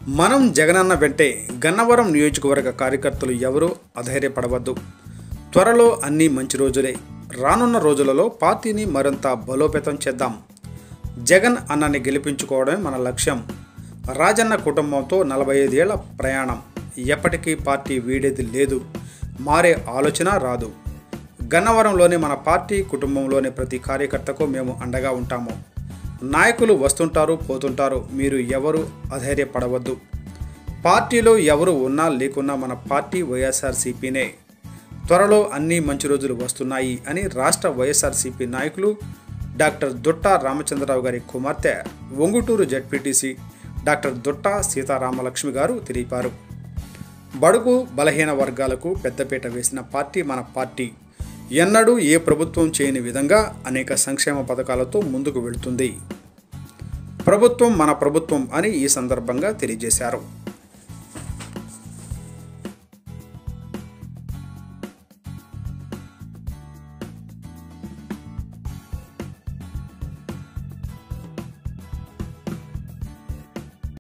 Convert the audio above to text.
మనం జగనన్న వెంటే గన్నవరం నియోజకవర్గ కార్యకర్తలు ఎవరూ అధైర్యపడవద్దు త్వరలో అన్నీ మంచి రోజులే రానున్న రోజులలో పార్టీని మరింత బలోపేతం చేద్దాం జగన్ అన్నని గెలిపించుకోవడమే మన లక్ష్యం రాజన్న కుటుంబంతో నలభై ఐదేళ్ల ప్రయాణం ఎప్పటికీ పార్టీ వీడేది లేదు మారే ఆలోచన రాదు గన్నవరంలోని మన పార్టీ కుటుంబంలోని ప్రతి కార్యకర్తకు మేము అండగా ఉంటాము నాయకులు వస్తుంటారు పోతుంటారు మీరు ఎవరు అధైర్యపడవద్దు పార్టీలో ఎవరు ఉన్నా లేకున్నా మన పార్టీ వైఎస్ఆర్సీపీనే త్వరలో అన్ని మంచి రోజులు వస్తున్నాయి అని రాష్ట్ర వైఎస్ఆర్సీపీ నాయకులు డాక్టర్ దుట్టా రామచంద్రరావు గారి కుమార్తె ఒంగుటూరు జడ్పీటీసీ డాక్టర్ దుట్టా సీతారామలక్ష్మి గారు తెలిపారు బడుగు బలహీన వర్గాలకు పెద్దపీట వేసిన పార్టీ మన పార్టీ ఎన్నడూ ఏ ప్రభుత్వం చేయని విధంగా అనేక సంక్షేమ పథకాలతో ముందుకు వెళుతుంది ప్రభుత్వం మన ప్రభుత్వం అని ఈ సందర్భంగా తెలియజేశారు